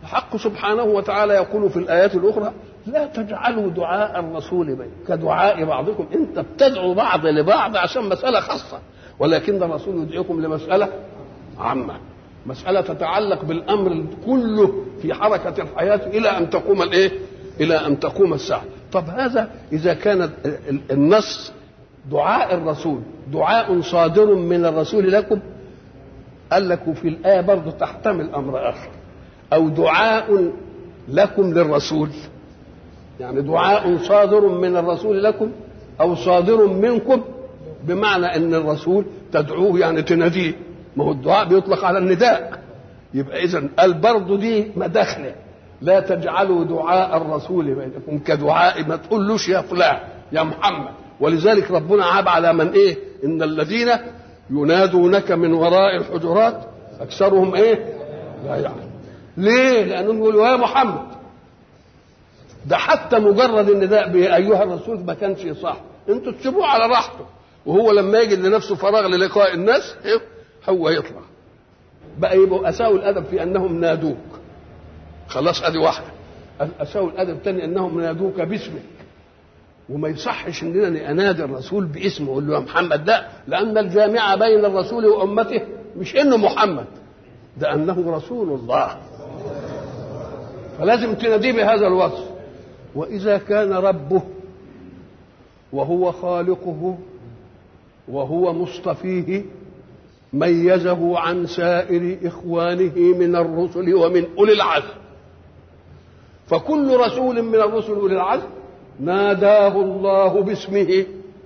الحق سبحانه وتعالى يقول في الآيات الأخرى لا تجعلوا دعاء الرسول بين كدعاء بعضكم انت بتدعو بعض لبعض عشان مسألة خاصة ولكن الرسول يدعيكم لمسألة عامة مسألة تتعلق بالأمر كله في حركة الحياة إلى أن تقوم الإيه؟ إلى أن تقوم الساعة طب هذا إذا كان النص دعاء الرسول دعاء صادر من الرسول لكم قال لك وفي الآية برضه تحتمل أمر آخر أو دعاء لكم للرسول يعني دعاء صادر من الرسول لكم أو صادر منكم بمعنى أن الرسول تدعوه يعني تناديه ما هو الدعاء بيطلق على النداء يبقى إذا قال برضه دي مداخلة لا تجعلوا دعاء الرسول بينكم كدعاء ما تقولوش يا فلان يا محمد ولذلك ربنا عاب على من ايه ان الذين ينادونك من وراء الحجرات اكثرهم ايه لا يعلم ليه لانهم يقولوا يا محمد ده حتى مجرد النداء بايها الرسول ما كانش صح انتوا تسيبوه على راحته وهو لما يجد لنفسه فراغ للقاء الناس هو يطلع بقى يبقوا اساءوا الادب في انهم نادوك خلاص ادي واحده اساءوا الادب الثاني انهم نادوك باسمك وما يصحش اننا انادي الرسول باسمه اقول له يا محمد لا لان الجامع بين الرسول وامته مش انه محمد ده انه رسول الله فلازم تناديه بهذا الوصف واذا كان ربه وهو خالقه وهو مصطفيه ميزه عن سائر اخوانه من الرسل ومن اولي العزم فكل رسول من الرسل اولي العزم ناداه الله باسمه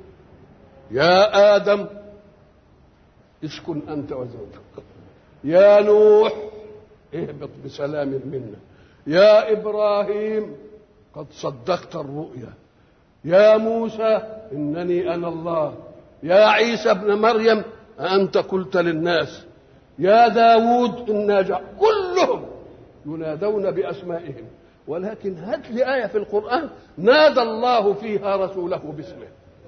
يا ادم اسكن انت وزوجك يا نوح اهبط بسلام منا يا ابراهيم قد صدقت الرؤيا يا موسى انني انا الله يا عيسى ابن مريم أنت قلت للناس يا داود إنا جع... كلهم ينادون بأسمائهم ولكن هات لي آية في القرآن نادى الله فيها رسوله باسمه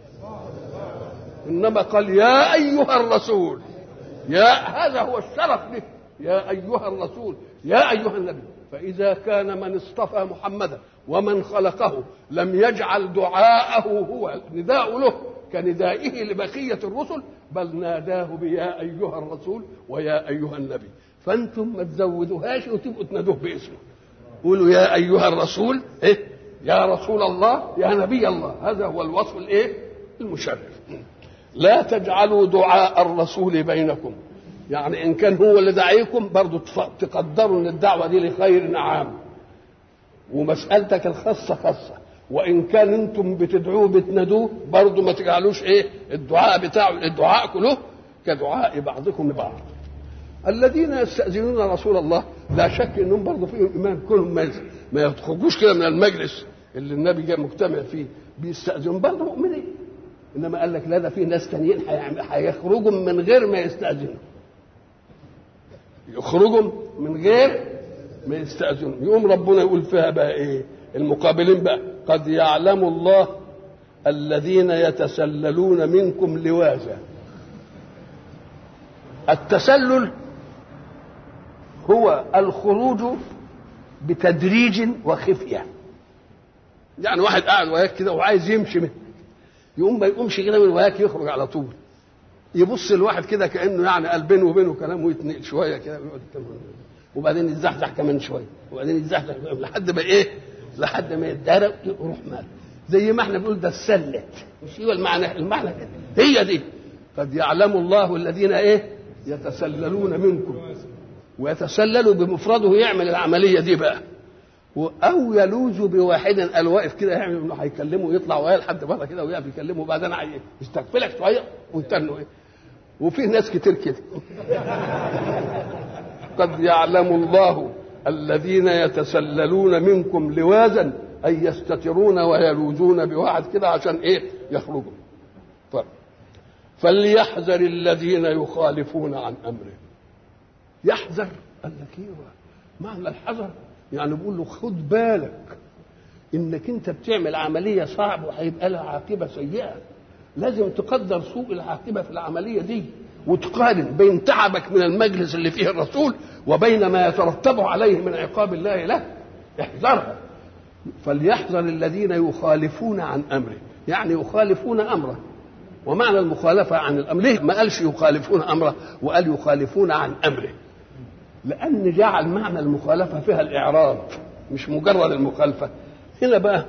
إنما قال يا أيها الرسول يا هذا هو الشرف له يا أيها الرسول يا أيها النبي فإذا كان من اصطفى محمدا ومن خلقه لم يجعل دعاءه هو نداء له كندائه لبقية الرسل بل ناداه بيا أيها الرسول ويا أيها النبي فأنتم ما تزودوهاش وتبقوا تنادوه باسمه قولوا يا أيها الرسول إيه يا رسول الله يا نبي الله هذا هو الوصف الإيه المشرف لا تجعلوا دعاء الرسول بينكم يعني إن كان هو اللي دعيكم برضو تقدروا أن الدعوة دي لخير عام ومسألتك الخاصة خاصة وان كان انتم بتدعوه بتنادوه برضه ما تجعلوش ايه الدعاء بتاعه الدعاء كله كدعاء بعضكم لبعض الذين يستأذنون رسول الله لا شك انهم برضه فيهم ايمان كلهم ما ما يخرجوش كده من المجلس اللي النبي جاء مجتمع فيه بيستأذنون برضه مؤمنين انما قال لك لا ده في ناس تانيين هيخرجوا من غير ما يستأذنوا يخرجوا من غير ما يستأذنوا يقوم ربنا يقول فيها بقى ايه المقابلين بقى قد يعلم الله الذين يتسللون منكم لواذا التسلل هو الخروج بتدريج وخفية يعني واحد قاعد وياك كده وعايز يمشي منه يقوم ما يقومش كده من وياك يخرج على طول يبص الواحد كده كانه يعني قال بينه وبينه كلام ويتنقل شويه كده ويقعد وبعدين يتزحزح كمان شويه وبعدين يتزحزح لحد ما ايه لحد ما يتدرب يروح مال زي ما احنا بنقول ده السلت مش هو المعنى المعنى كده هي دي قد يعلم الله الذين ايه يتسللون منكم ويتسللوا بمفرده يعمل العمليه دي بقى او يلوذ بواحد قال واقف كده يعمل انه هيكلمه ويطلع ويا لحد بره كده ويقف يكلمه وبعدين يستغفلك شويه ويتنوا ايه وفي ناس كتير كده قد يعلم الله الذين يتسللون منكم لواذا أي يستترون ويلوذون بواحد كده عشان إيه يخرجوا طيب فليحذر الذين يخالفون عن أمره يحذر قال لك ايوه معنى الحذر يعني بيقول له خد بالك انك انت بتعمل عمليه صعبه وهيبقى لها عاقبه سيئه لازم تقدر سوء العاقبه في العمليه دي وتقارن بين تعبك من المجلس اللي فيه الرسول وبين ما يترتب عليه من عقاب الله له احذرها فليحذر الذين يخالفون عن امره يعني يخالفون امره ومعنى المخالفة عن الأمر ليه ما قالش يخالفون أمره وقال يخالفون عن أمره لأن جعل معنى المخالفة فيها الإعراض مش مجرد المخالفة هنا بقى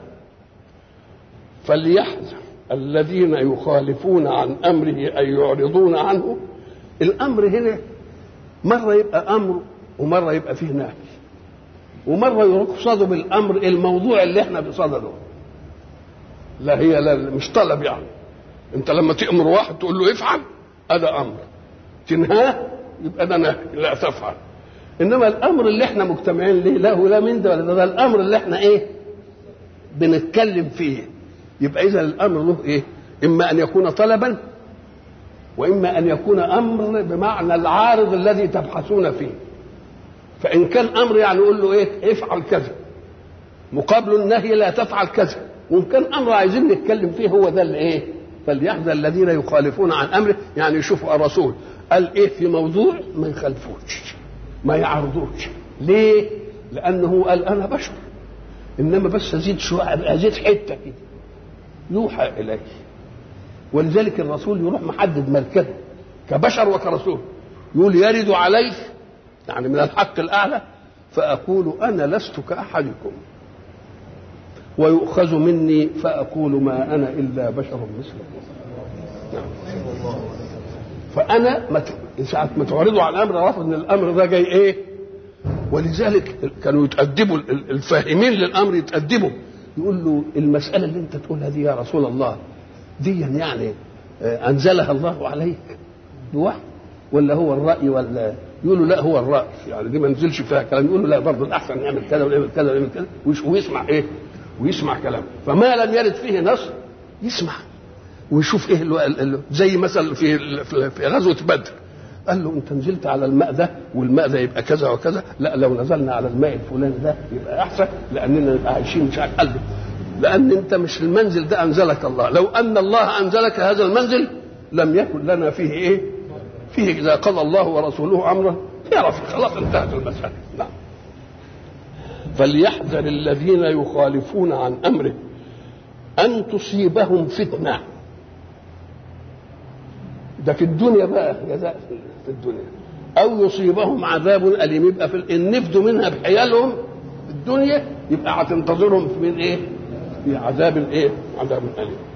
فليحذر الذين يخالفون عن أمره أي يعرضون عنه الأمر هنا مرة يبقى أمر ومرة يبقى فيه نهي ومرة يقصد بالأمر الموضوع اللي احنا بصدده لا هي لا مش طلب يعني انت لما تأمر واحد تقول له افعل هذا امر تنهاه يبقى ده نهي لا تفعل انما الامر اللي احنا مجتمعين ليه له لا من ده ولا ده, ده الامر اللي احنا ايه بنتكلم فيه يبقى اذا الامر له ايه اما ان يكون طلبا واما ان يكون امر بمعنى العارض الذي تبحثون فيه فان كان امر يعني يقول له ايه افعل كذا مقابل النهي لا تفعل كذا وان كان امر عايزين نتكلم فيه هو ده اللي ايه فليحذر الذين يخالفون عن امره يعني يشوفوا الرسول قال ايه في موضوع ما يخالفوش ما يعرضوش ليه لانه قال انا بشر انما بس ازيد شويه ازيد حته كده يوحى الي ولذلك الرسول يروح محدد مركزه كبشر وكرسول يقول يرد عليه يعني من الحق الاعلى فاقول انا لست كاحدكم ويؤخذ مني فأقول ما أنا إلا بشر مثلكم نعم. فأنا ساعة ما تعرضوا عن أمر عرفوا أن الأمر ده جاي إيه ولذلك كانوا يتأدبوا الفاهمين للأمر يتأدبوا يقول له المسألة اللي أنت تقولها دي يا رسول الله دي يعني أنزلها الله عليك بوحي ولا هو الرأي ولا يقولوا لا هو الرأي يعني دي ما نزلش فيها كلام يقولوا لا برضه الأحسن نعمل كذا ونعمل كذا ونعمل كذا ويسمع إيه ويسمع كلام فما لم يرد فيه نص يسمع ويشوف ايه اللي زي مثلا في في غزوه بدر قال له انت نزلت على الماء ده والماء ده يبقى كذا وكذا لا لو نزلنا على الماء الفلاني ده يبقى احسن لاننا نبقى عايشين مش عارف قلبه لان انت مش المنزل ده انزلك الله لو ان الله انزلك هذا المنزل لم يكن لنا فيه ايه فيه اذا قضى الله ورسوله امرا يعرف خلاص انتهت المساله نعم فليحذر الذين يخالفون عن امره ان تصيبهم فتنه ده في الدنيا بقى جزاء في الدنيا او يصيبهم عذاب اليم يبقى في ان نفدوا منها بحيالهم في الدنيا يبقى هتنتظرهم من ايه؟ في عذاب ايه؟ عذاب اليم